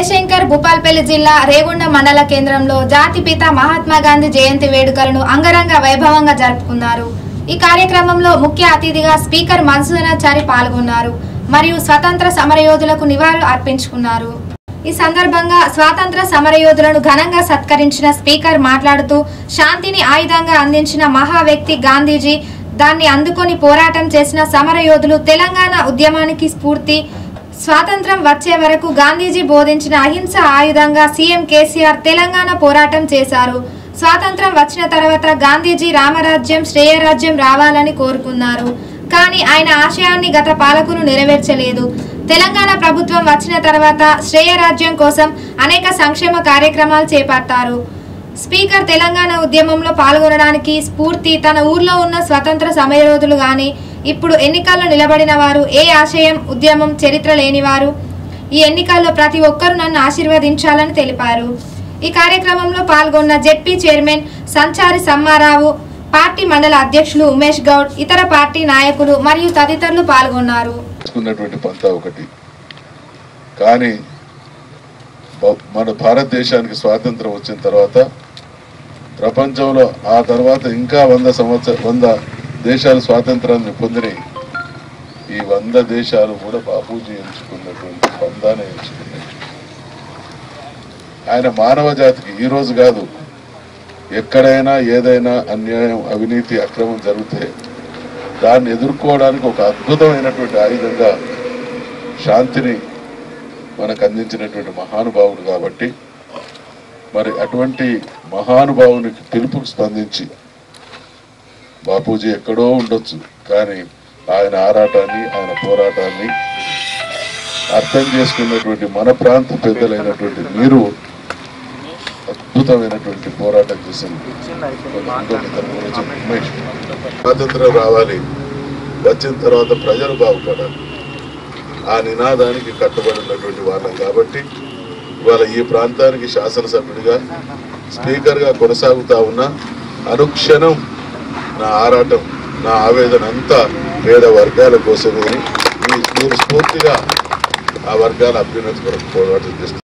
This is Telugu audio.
జయశంకర్ భూపాల్పల్లి జిల్లా రేగొండ మండల కేంద్రంలో జాతిపిత మహాత్మా గాంధీ జయంతి వేడుకలను అంగరంగ వైభవంగా జరుపుకున్నారు ఈ కార్యక్రమంలో ముఖ్య అతిథిగా స్పీకర్ మన్సూనాచారి పాల్గొన్నారు మరియు స్వతంత్ర సమరయోధులకు నివాళులు అర్పించుకున్నారు ఈ సందర్భంగా స్వాతంత్ర సమరయోధులను ఘనంగా సత్కరించిన స్పీకర్ మాట్లాడుతూ శాంతిని ఆయుధంగా అందించిన మహా వ్యక్తి గాంధీజీ దాన్ని అందుకొని పోరాటం చేసిన సమరయోధులు తెలంగాణ ఉద్యమానికి స్ఫూర్తి స్వాతంత్రం వచ్చే వరకు గాంధీజీ బోధించిన అహింస ఆయుధంగా సీఎం కేసీఆర్ తెలంగాణ పోరాటం చేశారు స్వాతంత్రం వచ్చిన తర్వాత గాంధీజీ రామరాజ్యం శ్రేయరాజ్యం రావాలని కోరుకున్నారు కానీ ఆయన ఆశయాన్ని గత పాలకులు నెరవేర్చలేదు తెలంగాణ ప్రభుత్వం వచ్చిన తర్వాత శ్రేయరాజ్యం కోసం అనేక సంక్షేమ కార్యక్రమాలు చేపట్టారు స్పీకర్ తెలంగాణ ఉద్యమంలో పాల్గొనడానికి స్ఫూర్తి తన ఊర్లో ఉన్న స్వతంత్ర సమరయోధులు గాని ఇప్పుడు ఎన్నికల్లో నిలబడిన వారు ఏ ఆశయం ఉద్యమం చరిత్ర లేనివారు ఈ ఎన్నికల్లో ప్రతి ఒక్కరూ నన్ను ఆశీర్వదించాలని తెలిపారు ఈ కార్యక్రమంలో పాల్గొన్న ZP chairman Sanchari Sammarao party మండల అధ్యక్షులు ఉమేష్ గౌడ్ ఇతర పార్టీ నాయకులు మరియు తదితరులు పాల్గొన్నారు తీసుకున్నటువంటి పంతా ఒకటి కానీ బ- మన భారతదేశానికి స్వాతంత్రం వచ్చిన తర్వాత ప్రపంచంలో ఆ తర్వాత ఇంకా వంద సంవత్సర వంద దేశాలు స్వాతంత్రాన్ని పొందినాయి ఈ వంద దేశాలు కూడా బాపూజీ ఎంచుకున్నటువంటి బంధాన్ని ఎంచుకున్నాయి ఆయన మానవ జాతికి ఈ రోజు కాదు ఎక్కడైనా ఏదైనా అన్యాయం అవినీతి అక్రమం జరిగితే దాన్ని ఎదుర్కోవడానికి ఒక అద్భుతమైనటువంటి ఆయుధంగా శాంతిని మనకు అందించినటువంటి మహానుభావుడు కాబట్టి మరి అటువంటి మహానుభావునికి పిలుపుకు స్పందించి బాపూజీ ఎక్కడో ఉండొచ్చు కానీ ఆయన ఆరాటాన్ని ఆయన పోరాటాన్ని అర్థం చేసుకున్నటువంటి మన ప్రాంత పెద్దలైనటువంటి మీరు అద్భుతమైనటువంటి పోరాటం చేసింది ఉమేష్. స్వాతంత్రం రావాలి వచ్చిన తర్వాత ప్రజలు బాగుపడాలి ఆ నినాదానికి కట్టుబడి ఉన్నటువంటి వాళ్ళం కాబట్టి ఇవాళ ఈ ప్రాంతానికి శాసనసభ్యుడిగా స్పీకర్గా కొనసాగుతా ఉన్నా అనుక్షణం నా ఆరాటం నా ఆవేదన అంతా పేద వర్గాల కోసమే అని మీ- మీరు స్ఫూర్తిగా ఆ వర్గాల అభ్యున్నతి కొరకు పోరాటం చేస్తున్నారు